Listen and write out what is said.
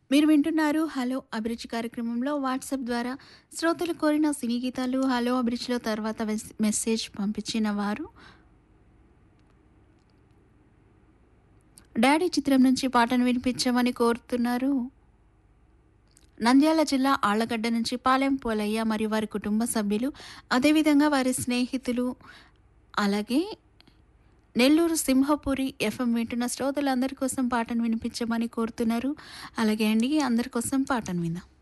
మీరు వింటున్నారు హలో అభిరుచి కార్యక్రమంలో వాట్సాప్ ద్వారా శ్రోతలు కోరిన సినీ గీతాలు హలో అభిరుచిలో తర్వాత వెస్- మెసేజ్ పంపించిన వారు డాడీ చిత్రం నుంచి పాటను వినిపించమని కోరుతున్నారు నంద్యాల జిల్లా ఆళ్లగడ్డ నుంచి పాలెం పోలయ్య మరియు వారి కుటుంబ సభ్యులు అదేవిధంగా వారి స్నేహితులు అలాగే నెల్లూరు సింహపురి ఎఫ్ఎం వింటున్న శ్రోతలందరి కోసం పాటను వినిపించమని కోరుతున్నారు అలాగే అండి అందరి కోసం పాటను విందాం